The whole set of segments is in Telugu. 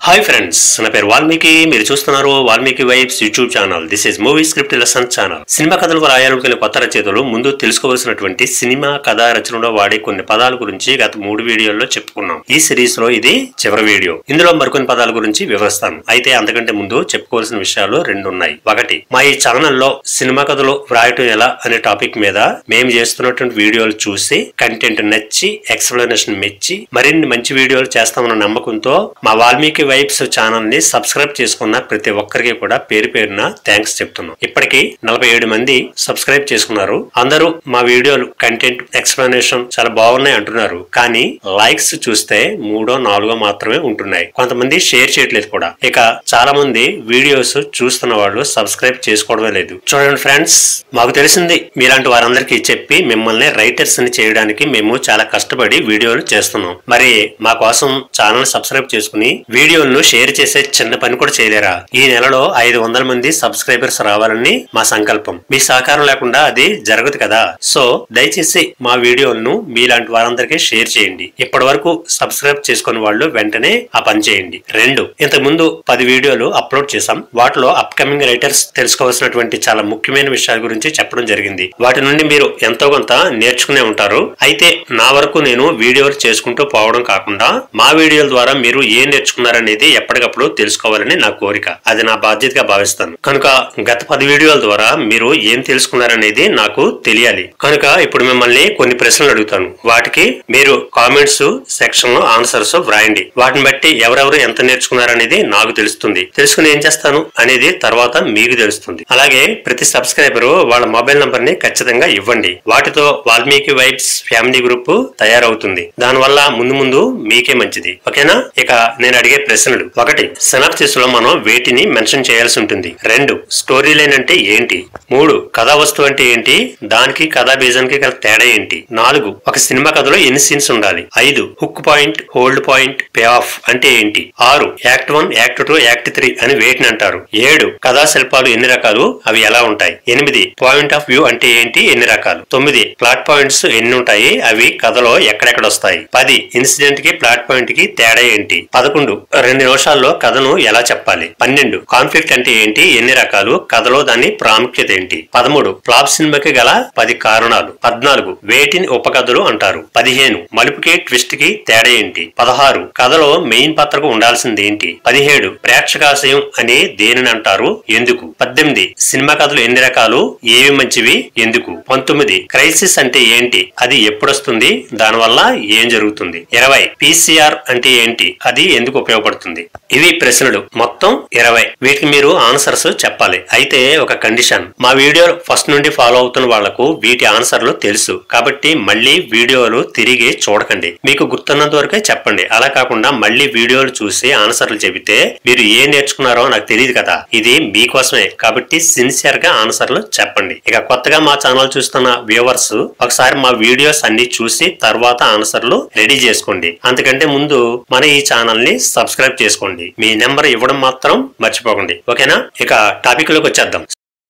హాయ్ ఫ్రెండ్స్ నా పేరు వాల్మీకి మీరు చూస్తున్నారు Valmiki vibes YouTube channel this is movie script lesson channel cinema కథలకు రాయాలనుకునే కొత్త రచయితలు ముందు తెలుసుకోవాల్సినటువంటి సినిమా కథా రచనలో వాడే కొన్ని పదాల గురించి గత మూడు వీడియోల్లో చెప్పుకున్నాం ఈ సిరీస్ లో ఇది చివరి వీడియో ఇందులో మరికొన్ని పదాల గురించి వివరిస్తాను అయితే అంతకంటే ముందు చెప్పుకోవాల్సిన విషయాలు రెండు ఉన్నాయి ఒకటి మా ఈ ఛానల్లో సినిమా కథలు వ్రాయటం ఎలా అనే టాపిక్ మీద మేము చేస్తున్నటువంటి వీడియోలు చూసి కంటెంట్ నచ్చి ఎక్స్ప్లెనేషన్ మెచ్చి మరిన్ని మంచి వీడియోలు చేస్తామన్న నమ్మకంతో మా వాల్మీకి వైబ్స్ ఛానల్ ని సబ్స్క్రైబ్ చేసుకున్న ప్రతి ఒక్కరికి కూడా పేరు పేరున థ్యాంక్స్ చెప్తున్నాం ఇప్పటికి నలభై ఏడు మంది సబ్స్క్రైబ్ చేసుకున్నారు అందరూ మా వీడియోలు కంటెంట్ ఎక్స్ప్లెనేషన్ చాలా బాగున్నాయి అంటున్నారు కానీ లైక్స్ చూస్తే మూడో నాలుగో మాత్రమే ఉంటున్నాయి కొంతమంది షేర్ చేయట్లేదు కూడా ఇక చాలా మంది వీడియోస్ చూస్తున్న వాళ్ళు సబ్స్క్రైబ్ చేసుకోవడమే లేదు చూడండి ఫ్రెండ్స్ మాకు తెలిసింది మీలాంటి వారందరికీ చెప్పి మిమ్మల్ని రైటర్స్ ని చేయడానికి మేము చాలా కష్టపడి వీడియోలు చేస్తున్నాం మరి మా కోసం ఛానల్ సబ్స్క్రైబ్ చేసుకుని వీడియోలను షేర్ చేసే చిన్న పని కూడా చేయలేరా ఈ నెలలో ఐదు వందల మంది సబ్స్క్రైబర్స్ రావాలని మా సంకల్పం మీ సహకారం లేకుండా అది జరగదు కదా సో దయచేసి మా వీడియోలను మీలాంటి వారందరికీ షేర్ చేయండి ఇప్పటి వరకు సబ్స్క్రైబ్ చేసుకున్న వాళ్ళు వెంటనే ఆ పని చేయండి రెండు ఇంతకు ముందు పది వీడియోలు అప్లోడ్ చేశాం వాటిలో అప్కమింగ్ రైటర్స్ తెలుసుకోవాల్సినటువంటి చాలా ముఖ్యమైన విషయాల గురించి చెప్పడం జరిగింది వాటి నుండి మీరు ఎంతో కొంత నేర్చుకునే ఉంటారు అయితే నా వరకు నేను వీడియోలు చేసుకుంటూ పోవడం కాకుండా మా వీడియోల ద్వారా మీరు ఏం నేర్చుకున్నారనేది ఎప్పటికప్పుడు తెలుసుకోవాలని నా కోరిక అది నా బాధ్యతగా భావిస్తాను కనుక గత పది వీడియోల ద్వారా మీరు ఏం తెలుసుకున్నారనేది నాకు తెలియాలి కనుక ఇప్పుడు మిమ్మల్ని కొన్ని ప్రశ్నలు అడుగుతాను వాటికి మీరు కామెంట్స్ సెక్షన్ లో ఆన్సర్స్ వ్రాయండి వాటిని బట్టి ఎవరెవరు ఎంత నేర్చుకున్నారనేది నాకు తెలుస్తుంది తెలుసుకుని ఏం చేస్తాను అనేది తర్వాత మీకు తెలుస్తుంది అలాగే ప్రతి సబ్స్క్రైబర్ వాళ్ళ మొబైల్ నంబర్ ని ఖచ్చితంగా ఇవ్వండి వాటితో వాల్మీకి వైబ్స్ ఫ్యామిలీ గ్రూప్ తయారవుతుంది దానివల్ల ముందు ముందు మీకే మంచిది ఓకేనా ఇక నేను అడిగే ప్రశ్నలు ఒకటి సినాప్సిస్ లో మనం వేటిని మెన్షన్ చేయాల్సి ఉంటుంది రెండు స్టోరీ లైన్ అంటే ఏంటి మూడు కథా వస్తువు అంటే ఏంటి దానికి కథా బీజానికి గల తేడా ఏంటి నాలుగు ఒక సినిమా కథలో ఎన్ని సీన్స్ ఉండాలి ఐదు hook point hold point pay off అంటే ఏంటి ఆరు act one act two act three అని వేటిని అంటారు ఏడు కథా శిల్పాలు ఎన్ని రకాలు అవి ఎలా ఉంటాయి ఎనిమిది పాయింట్ ఆఫ్ వ్యూ అంటే ఏంటి ఎన్ని రకాలు తొమ్మిది ప్లాట్ పాయింట్స్ ఎన్ని ఉంటాయి అవి కథలో ఎక్కడెక్కడ వస్తాయి పది ఇన్సిడెంట్ కి ప్లాట్ పాయింట్ కి తేడా ఏంటి పదకొండు రెండు నిమిషాల్లో కథను ఎలా చెప్పాలి పన్నెండు కాన్ఫ్లిక్ట్ అంటే ఏంటి ఎన్ని రకాలు కథలో దాని ప్రాముఖ్యత ఏంటి పదమూడు ఫ్లాప్ సినిమాకి గల పది కారణాలు పద్నాలుగు వేటిని ఉపకథలు అంటారు పదిహేను మలుపుకి ట్విస్ట్ కి తేడా ఏంటి పదహారు కథలో మెయిన్ పాత్రకు ఉండాల్సింది ఏంటి పదిహేడు ప్రేక్షకాశయం అని దేనిని అంటారు ఎందుకు పద్దెనిమిది సినిమా కథలు ఎన్ని రకాలు ఏవి మంచివి ఎందుకు పంతొమ్మిది క్రైసిస్ అంటే ఏంటి అది ఎప్పుడొస్తుంది దానివల్ల ఏం జరుగుతుంది ఇరవై పీసీఆర్ అంటే ఏంటి అది ఎందుకు ఉపయోగపడుతుంది ఇవి ప్రశ్నలు మొత్తం ఇరవై వీటికి మీరు ఆన్సర్స్ చెప్పాలి అయితే ఒక కండిషన్ మా వీడియో ఫస్ట్ నుండి ఫాలో అవుతున్న వాళ్లకు వీటి ఆన్సర్లు తెలుసు కాబట్టి మళ్ళీ వీడియోలు తిరిగి చూడకండి మీకు గుర్తున్నంత వరకే చెప్పండి అలా కాకుండా మళ్ళీ వీడియోలు చూసి ఆన్సర్లు చెబితే మీరు ఏం నేర్చుకున్నారో నాకు తెలియదు కదా ఇది మీకోసమే కాబట్టి సిన్సియర్ గా ఆన్సర్లు చెప్పండి ఇక కొత్తగా మా ఛానల్ చూస్తున్న వ్యూవర్స్ ఒకసారి మా వీడియోస్ అన్ని చూసి తర్వాత ఆన్సర్లు రెడీ చేసుకోండి అంతకంటే ముందు మన ఈ ఛానల్ ని సబ్స్క్రైబ్ చేసుకోండి మీ నెంబర్ ఇవ్వడం మాత్రం మర్చిపోకండి ఓకేనా ఇక టాపిక్ లోకి వచ్చేద్దాం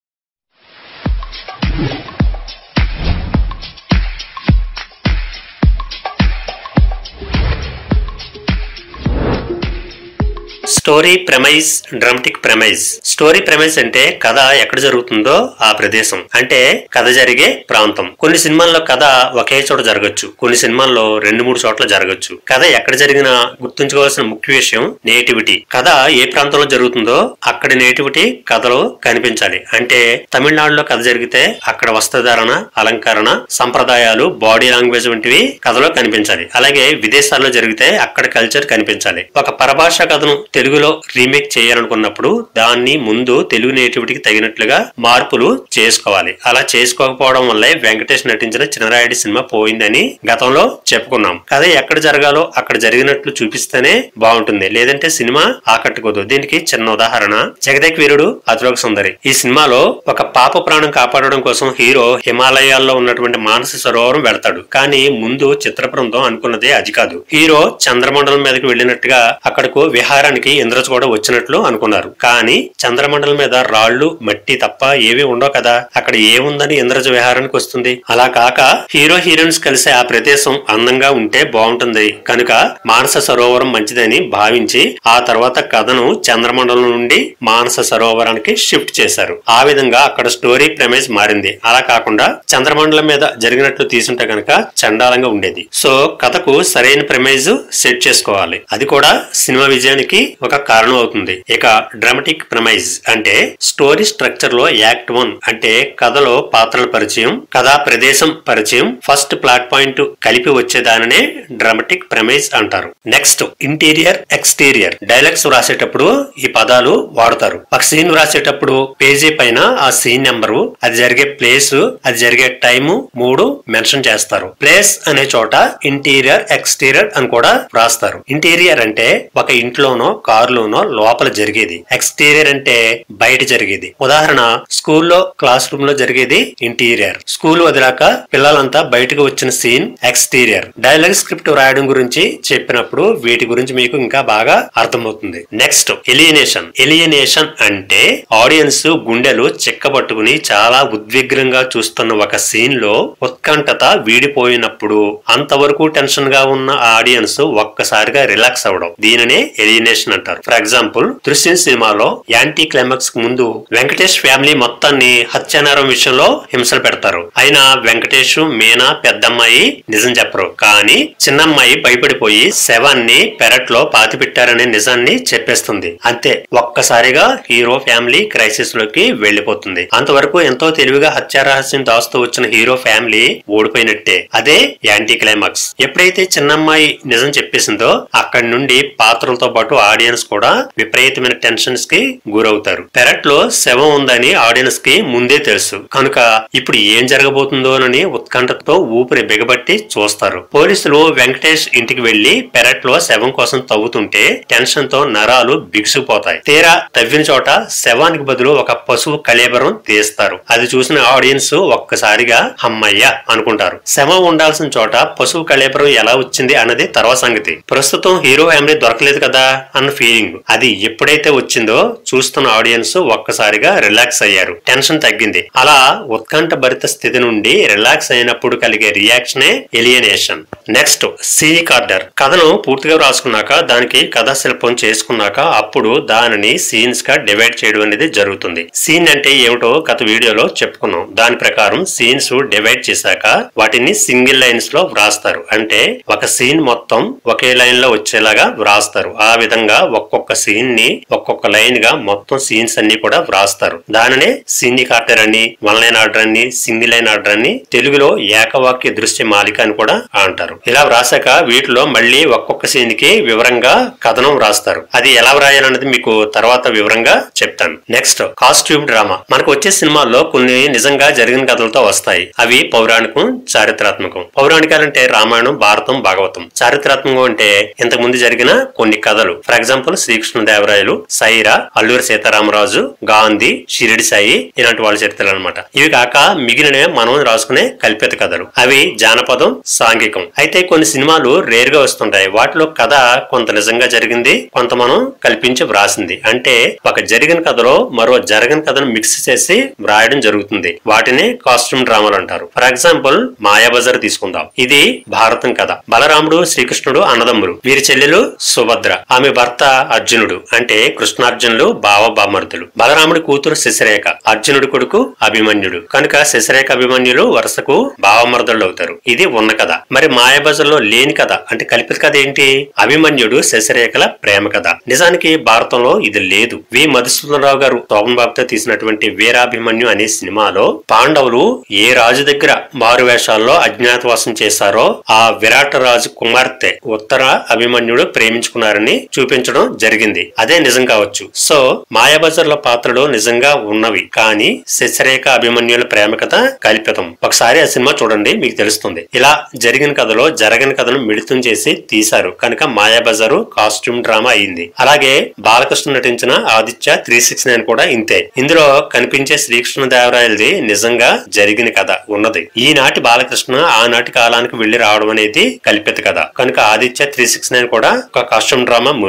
story premise dramatic premise story premise అంటే కథ ఎక్కడ జరుగుతుందో ఆ ప్రదేశం అంటే కథ జరిగే ప్రాంతం కొన్ని సినిమాల్లో కథ ఒకే చోట జరగచ్చు కొన్ని సినిమాల్లో రెండు మూడు చోట్ల జరగచ్చు కథ ఎక్కడ జరిగినా గుర్తుంచుకోవాల్సిన ముఖ్య విషయం నేటివిటీ కథ ఏ ప్రాంతంలో జరుగుతుందో అక్కడి నేటివిటీ కథలో కనిపించాలి అంటే తమిళనాడులో కథ జరిగితే అక్కడ వస్త్రధారణ అలంకరణ సంప్రదాయాలు బాడీ లాంగ్వేజ్ వంటివి కథలో కనిపించాలి అలాగే విదేశాల్లో జరిగితే అక్కడ కల్చర్ కనిపించాలి ఒక పరభాష కథను తెలుగులో రీమేక్ చేయాలనుకున్నప్పుడు దాన్ని ముందు తెలుగు నేటివిటీకి తగినట్లుగా మార్పులు చేసుకోవాలి అలా చేసుకోకపోవడం వల్లే వెంకటేష్ నటించిన చిన్నరాయుడి సినిమా పోయిందని గతంలో చెప్పుకున్నాం కథ ఎక్కడ జరగాలో అక్కడ జరిగినట్లు చూపిస్తేనే బాగుంటుంది లేదంటే సినిమా ఆకట్టుకోదు దీనికి చిన్న ఉదాహరణ జగదేక్ వీరుడు అతిలోక సుందరి ఈ సినిమాలో ఒక పాప ప్రాణం కాపాడడం కోసం హీరో హిమాలయాల్లో ఉన్నటువంటి మానస సరోవరం వెళ్తాడు కానీ ముందు చిత్ర బృందం అనుకున్నదే అది కాదు హీరో చంద్రమండలం మీదకి వెళ్ళినట్టుగా అక్కడకు విహారానికి ఇంద్రజ కూడా వచ్చినట్లు అనుకున్నారు కానీ చంద్రమండలం మీద రాళ్లు మట్టి తప్ప ఏవి ఉండవు కదా అక్కడ ఏముందని ఇంద్రజ విహారానికి వస్తుంది అలా కాక హీరో హీరోయిన్స్ కలిసి ఆ ప్రదేశం అందంగా ఉంటే బాగుంటుంది కనుక మానస సరోవరం మంచిదని భావించి ఆ తర్వాత కథను చంద్రమండలం నుండి మానస సరోవరానికి షిఫ్ట్ చేశారు ఆ విధంగా అక్కడ స్టోరీ ప్రెమైజ్ మారింది అలా కాకుండా చంద్రమండలం మీద జరిగినట్లు తీసుంటే కనుక చండాలంగా ఉండేది సో కథకు సరైన ప్రెమైజ్ సెట్ చేసుకోవాలి అది కూడా సినిమా విజయానికి ఒక కారణం అవుతుంది ఇక డ్రామాటిక్ ప్రెమైజ్ అంటే స్టోరీ స్ట్రక్చర్ లో యాక్ట్ వన్ అంటే కథలో పాత్రల పరిచయం కథా ప్రదేశం పరిచయం ఫస్ట్ ప్లాట్ పాయింట్ కలిపి వచ్చేదానినే డ్రామాటిక్ ప్రెమైజ్ అంటారు నెక్స్ట్ ఇంటీరియర్ ఎక్స్టీరియర్ డైలాగ్స్ వ్రాసేటప్పుడు ఈ పదాలు వాడతారు ఒక సీన్ వ్రాసేటప్పుడు పేజీ పైన ఆ సీన్ నెంబరు అది జరిగే ప్లేస్ అది జరిగే టైము మూడు మెన్షన్ చేస్తారు ప్లేస్ అనే చోట ఇంటీరియర్ ఎక్స్టీరియర్ అని కూడా వ్రాస్తారు ఇంటీరియర్ అంటే ఒక ఇంట్లోనో కారులోనో లోపల జరిగేది ఎక్స్టీరియర్ అంటే బయట జరిగేది ఉదాహరణ స్కూల్లో క్లాస్ రూమ్ లో జరిగేది ఇంటీరియర్ స్కూల్ వదిలాక పిల్లలంతా బయటకు వచ్చిన సీన్ ఎక్స్టీరియర్ డైలాగ్ స్క్రిప్ట్ రాయడం గురించి చెప్పినప్పుడు వీటి గురించి మీకు ఇంకా బాగా అర్థమవుతుంది నెక్స్ట్ ఎలియనేషన్ ఎలియనేషన్ అంటే ఆడియన్స్ గుండెలు చెక్కబట్టుకుని చాలా ఉద్విగ్నంగా చూస్తున్న ఒక సీన్ లో ఉత్కంఠత వీడిపోయినప్పుడు అంతవరకు టెన్షన్ గా ఉన్న ఆడియన్స్ ఒక్కసారిగా రిలాక్స్ అవ్వడం దీనినే ఎలియనేషన్ అంటారు ఫర్ ఎగ్జాంపుల్ దృశ్యం సినిమాలో యాంటీ క్లైమాక్స్ కు ముందు వెంకటేష్ ఫ్యామిలీ మొత్తాన్ని హత్యానేరం విషయంలో హింసలు పెడతారు అయినా వెంకటేష్ మీనా పెద్దమ్మాయి నిజం చెప్పరు కానీ చిన్నమ్మాయి భయపడిపోయి శవాన్ని పెరట్లో పాతి పెట్టారనే నిజాన్ని చెప్పేస్తుంది అంతే ఒక్కసారిగా హీరో ఫ్యామిలీ క్రైసిస్ లోకి వెళ్లిపోతుంది అంతవరకు ఎంతో తెలివిగా హత్యా రహస్యం దాస్తూ వచ్చిన హీరో ఫ్యామిలీ ఓడిపోయినట్టే అదే యాంటీ క్లైమాక్స్ ఎప్పుడైతే చిన్నమ్మాయి నిజం చెప్పేసిందో అక్కడి నుండి పాత్రలతో పాటు ఆడియన్స్ కూడా విపరీతమైన టెన్షన్స్ కి గురవుతారు పెరట్లో శవం ఉందని ఆడియన్స్ కి ముందే తెలుసు కనుక ఇప్పుడు ఏం జరగబోతుందోనని ఉత్కంఠతో ఊపిరి బిగబట్టి చూస్తారు పోలీసులు వెంకటేష్ ఇంటికి వెళ్లి పెరట్లో శవం కోసం తవ్వుతుంటే టెన్షన్ తో నరాలు బిగుసుకుపోతాయి తీరా తవ్విన చోట శవానికి బదులు ఒక పశువు కళేబరం తీస్తారు అది చూసిన ఆడియన్స్ ఒక్కసారిగా అమ్మయ్య అనుకుంటారు శవం ఉండాల్సిన చోట పశువు కళేబరం ఎలా వచ్చింది అన్నది తర్వాత సంగతి ప్రస్తుతం హీరో ఫ్యామిలీ దొరకలేదు కదా అన్న ఫీలింగ్ అది ఎప్పుడైతే వచ్చిందో చూస్తున్న ఆడియన్స్ ఒక్కసారిగా రిలాక్స్ అయ్యారు టెన్షన్ తగ్గింది అలా ఉత్కంఠ భరిత స్థితి నుండి రిలాక్స్ అయినప్పుడు కలిగే రియాక్షనే ఎలియనేషన్ నెక్స్ట్ సీనిక్ ఆర్డర్ కథను పూర్తిగా రాసుకున్నాక దానికి కథా శిల్పం చేసుకున్నాక అప్పుడు దానిని సీన్స్ గా డివైడ్ చేయడం అనేది జరుగుతుంది సీన్ అంటే ఏమిటో గత వీడియోలో చెప్పుకున్నాం దాని ప్రకారం సీన్స్ డివైడ్ చేశాక వాటిని సింగిల్ లైన్స్ లో వ్రాస్తారు అంటే ఒక సీన్ మొత్తం ఒకే లైన్ లో వచ్చేలాగా వ్రాస్తారు ఆ విధంగా ఒక్కొక్క సీన్ ని ఒక్కొక్క లైన్ గా మొత్తం సీన్స్ అన్ని కూడా వ్రాస్తారు దానినే సీనిక్ ఆర్డర్ అని వన్ లైన్ ఆర్డర్ అని సింగిల్ లైన్ ఆర్డర్ అని తెలుగులో ఏకవాక్య దృశ్య మాలిక అని కూడా అంటారు ఇలా వ్రాసాక వీటిలో మళ్ళీ ఒక్కొక్క సీన్ కి వివరంగా కథనం వ్రాస్తారు అది ఎలా వ్రాయాలన్నది మీకు తర్వాత వివరంగా చెప్తాను నెక్స్ట్ కాస్ట్యూమ్ డ్రామా మనకు వచ్చే సినిమాల్లో కొన్ని నిజంగా జరిగిన కథలతో వస్తాయి అవి పౌరాణికం చారిత్రాత్మకం పౌరాణికాలంటే రామాయణం భారతం భాగవతం చారిత్రాత్మకం అంటే ఇంతకు ముందు జరిగిన కొన్ని కథలు ఫర్ ఎగ్జాంపుల్ శ్రీకృష్ణదేవరాయలు సైరా అల్లూరి సీతారామరాజు గాంధీ షిరిడి సాయి ఇలాంటి వాళ్ళ చరిత్రలు అనమాట ఇవి కాక మిగిలినవి మనం రాసుకునే కల్పిత కథలు అవి జానపదం సాంఘికం అయితే కొన్ని సినిమాలు రేర్ గా వస్తుంటాయి వాటిలో కథ కొంత నిజంగా జరిగింది కొంత మనం కల్పించి వ్రాసింది అంటే ఒక జరిగిన కథలో మరో జరగని కథను మిక్స్ చేసి వ్రాయడం జరుగుతుంది వాటిని కాస్ట్యూమ్ డ్రామాలు అంటారు ఫర్ ఎగ్జాంపుల్ మాయాబజార్ తీసుకుందాం ఇది భారతం కథ బలరాముడు శ్రీకృష్ణుడు అన్నదమ్ములు వీరి చెల్లెలు సుభద్ర ఆమె భర్త అర్జునుడు అంటే కృష్ణార్జునులు బావ బామర్దులు బలరాముడి కూతురు శశిరేఖ అర్జునుడి కొడుకు అభిమన్యుడు కనుక శశిరేఖ అభిమన్యులు వరుసకు బావమర్దులు అవుతారు ఇది ఉన్న కథ మరి మాయాబజార్లో లేని కథ అంటే కల్పిత కథ ఏంటి అభిమన్యుడు శశిరేఖల ప్రేమ కథ నిజానికి భారతంలో ఇది లేదు వి మధుసూదనరావు గారు శోభన్ బాబుతో తీసినటువంటి వీరాభిమన్యు అనే సినిమాలో పాండవులు ఏ రాజు దగ్గర మారు వేషాల్లో అజ్ఞాతవాసం చేశారో ఆ విరాట రాజు కుమార్తె ఉత్తర అభిమన్యుడు ప్రేమించుకున్నారని చూపించడం జరిగింది అదే నిజం కావచ్చు సో మాయాబజార్ల పాత్రలు నిజంగా ఉన్నవి కానీ శశిరేఖ అభిమన్యుల ప్రేమ కథ కల్పితం ఒకసారి ఆ సినిమా చూడండి మీకు తెలుస్తుంది ఇలా జరిగిన కథలో జరగని కథను మిళితం చేసి తీశారు కనుక మాయాబజారు కాస్ట్యూమ్ డ్రామా అయింది అలాగే బాలకృష్ణ నటించిన ఆదిత్య త్రీ సిక్స్ నైన్ కూడా ఇంతే ఇందులో కనిపించే శ్రీకృష్ణదేవరాయలది నిజంగా జరిగిన కథ ఉన్నది ఈనాటి బాలకృష్ణ ఆనాటి కాలానికి వెళ్లి రావడం అనేది కల్పిత కథ కనుక ఆదిత్య త్రీ సిక్స్ నైన్ కూడా ఒక కాస్ట్యూమ్ డ్రామా మూవీ ఇక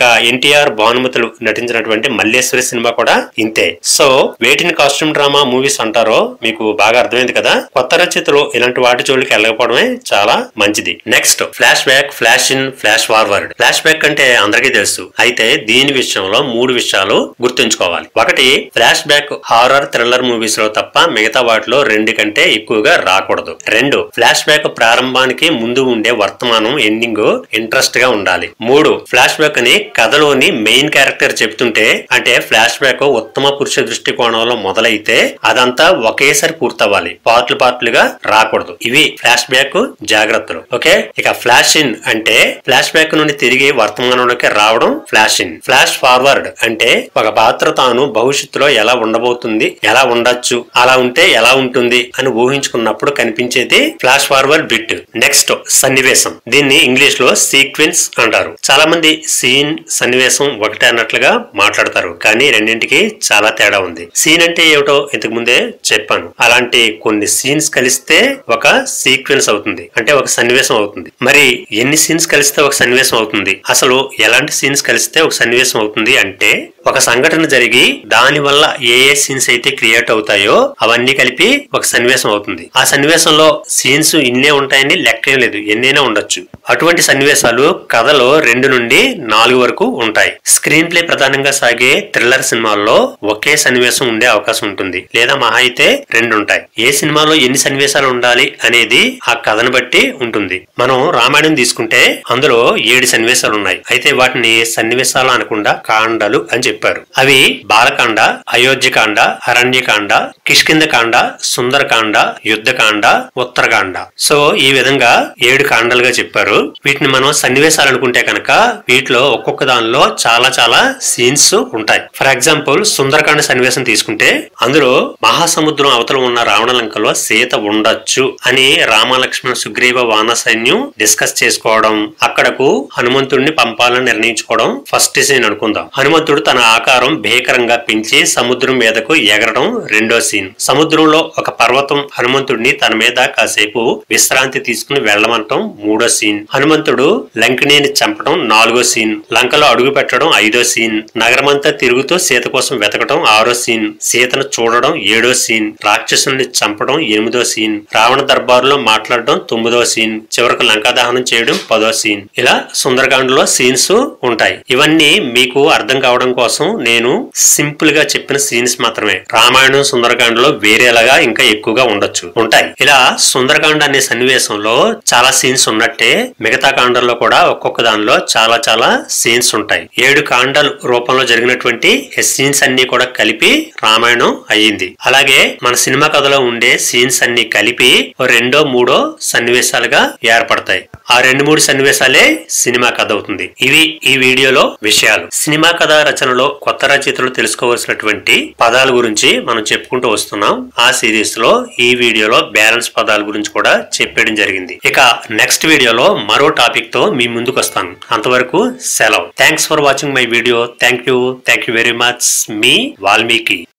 ఎన్టీఆర్ భానుమతులు నటించినటువంటి మల్లేశ్వరి సినిమా కూడా ఇంతే సో వేటిని కాస్ట్యూమ్ డ్రామా మూవీస్ అంటారో మీకు బాగా అర్థమైంది కదా కొత్త రచయితలు ఇలాంటి వాటి జోలికి వెళ్ళకపోవడమే చాలా మంచిది next flashback flash in flash forward flashback అంటే అందరికీ తెలుసు అయితే దీని విషయంలో మూడు విషయాలు గుర్తుంచుకోవాలి ఒకటి flashback horror thriller movies లో తప్ప మిగతా వాటిలో రెండు కంటే ఎక్కువగా రాకూడదు రెండు ఫ్లాష్ బ్యాక్ ప్రారంభానికి ముందు ఉండే వర్తమానం ఎండింగ్ ఇంట్రెస్ట్ గా ఉండాలి మూడు ఫ్లాష్ బ్యాక్ అని కథలోని మెయిన్ క్యారెక్టర్ చెప్తుంటే అంటే ఫ్లాష్ బ్యాక్ ఉత్తమ పురుష దృష్టికోణంలో మొదలైతే అదంతా ఒకేసారి పూర్తవ్వాలి పార్ట్లు పార్ట్లుగా రాకూడదు ఇవి ఫ్లాష్ బ్యాక్ జాగ్రత్తలు ఓకే ఇక ఫ్లాష్ ఇన్ అంటే ఫ్లాష్ బ్యాక్ నుండి తిరిగి వర్తమానంలోకి రావడం ఫ్లాష్ ఇన్ ఫ్లాష్ ఫార్వర్డ్ అంటే ఒక పాత్ర తాను భవిష్యత్తులో ఎలా ఉండబోతుంది ఎలా ఉండొచ్చు అలా ఉంటే ఎలా ఉంటుంది అని ఊహించుకున్నప్పుడు కనిపించేది ఫ్లాష్ ఫార్వర్డ్ బిట్ నెక్స్ట్ సన్నివేశం దీన్ని ఇంగ్లీష్ లో సీక్వెన్స్ అంటారు చాలా మంది సీన్ సన్నివేశం ఒకటే అన్నట్లుగా మాట్లాడతారు కానీ రెండింటికి చాలా తేడా ఉంది సీన్ అంటే ఏమిటో ఇంతకు ముందే చెప్పాను అలాంటి కొన్ని సీన్స్ కలిస్తే ఒక సీక్వెన్స్ అవుతుంది అంటే ఒక సన్నివేశం అవుతుంది మరి ఎన్ని సీన్స్ కలిస్తే ఒక సన్నివేశం అవుతుంది అసలు ఎలాంటి సీన్స్ కలిస్తే ఒక సన్నివేశం అవుతుంది అంటే ఒక సంఘటన జరిగి దాని వల్ల ఏ ఏ సీన్స్ అయితే క్రియేట్ అవుతాయో అవన్నీ కలిపి ఒక సన్నివేశం అవుతుంది ఆ సన్నివేశంలో సీన్స్ ఇన్నే ఉంటాయని లెక్కేం లేదు ఎన్నైనా ఉండొచ్చు అటువంటి సన్నివేశాలు కథలో రెండు నుండి నాలుగు వరకు ఉంటాయి స్క్రీన్ ప్లే ప్రధానంగా సాగే థ్రిల్లర్ సినిమాల్లో ఒకే సన్నివేశం ఉండే అవకాశం ఉంటుంది లేదా మహా అయితే రెండు ఉంటాయి ఏ సినిమాలో ఎన్ని సన్నివేశాలు ఉండాలి అనేది ఆ కథను బట్టి ఉంటుంది మనం రామాయణం తీసుకుంటే అందులో ఏడు సన్నివేశాలు ఉన్నాయి అయితే వాటిని సన్నివేశాలు అనకుండా కాండలు అని చెప్పారు అవి బాలకాండ అయోధ్యకాండ అరణ్యకాండ కిష్కిందకాండ సుందరకాండ యుద్ధకాండ ఉత్తరకాండ సో ఈ విధంగా ఏడు కాండలుగా చెప్పారు వీటిని మనం సన్నివేశాలు అనుకుంటే కనుక వీటిలో ఒక్కొక్క దానిలో చాలా చాలా సీన్స్ ఉంటాయి ఫర్ ఎగ్జాంపుల్ సుందరకాండ సన్నివేశం తీసుకుంటే అందులో మహాసముద్రం అవతల ఉన్న రావణలంకలో సీత ఉండొచ్చు అని రామలక్ష్మణ సుగ్రీవ వాన సైన్యం డిస్కస్ చేసుకోవడం అక్కడకు హనుమంతుడిని పంపాలని నిర్ణయించుకోవడం ఫస్ట్ సీన్ అనుకుందాం హనుమంతుడు తన ఆకారం భీకరంగా పెంచి సముద్రం మీదకు ఎగరడం రెండో సీన్ సముద్రంలో ఒక పర్వతం హనుమంతుడిని తన మీద కాసేపు విశ్రాంతి తీసుకుని వెళ్ళమంటం మూడో సీన్ హనుమంతుడు లంకిణిని చంపడం నాలుగో సీన్ లంకలో అడుగు పెట్టడం ఐదో సీన్ నగరమంతా తిరుగుతూ సీత కోసం వెతకడం ఆరో సీన్ సీతను చూడడం ఏడో సీన్ రాక్షసుల్ని చంపడం ఎనిమిదో సీన్ రావణ దర్బారులో మాట్లాడడం తొమ్మిదో సీన్ చివరకు లంకా దహనం చేయడం పదో సీన్ ఇలా సుందరకాండలో సీన్స్ ఉంటాయి ఇవన్నీ మీకు అర్థం కావడం కోసం నేను సింపుల్ గా చెప్పిన సీన్స్ మాత్రమే రామాయణం సుందరకాండలో వేరేలాగా ఇంకా ఎక్కువగా ఉండొచ్చు ఉంటాయి ఇలా సుందరకాండ అనే సన్నివేశంలో చాలా సీన్స్ ఉన్నట్టే మిగతా కాండాల్లో కూడా ఒక్కొక్క దానిలో చాలా చాలా సీన్స్ ఉంటాయి ఏడు కాండాలు రూపంలో జరిగినటువంటి సీన్స్ అన్ని కూడా కలిపి రామాయణం అయ్యింది అలాగే మన సినిమా కథలో ఉండే సీన్స్ అన్ని కలిపి ఓ రెండో మూడో సన్నివేశాలుగా ఏర్పడతాయి ఆ రెండు మూడు సన్నివేశాలే సినిమా కథ అవుతుంది ఇవి ఈ వీడియోలో విషయాలు సినిమా కథ రచనలో కొత్త రచయితలు తెలుసుకోవాల్సినటువంటి పదాల గురించి మనం చెప్పుకుంటూ వస్తున్నాం ఆ సిరీస్ లో ఈ వీడియోలో బ్యాలెన్స్ పదాల గురించి కూడా చెప్పేయడం జరిగింది ఇక నెక్స్ట్ వీడియోలో మరో టాపిక్ తో మీ ముందుకు వస్తాను అంతవరకు సెలవు thanks for watching my video thank you thank you very much మీ వాల్మీకి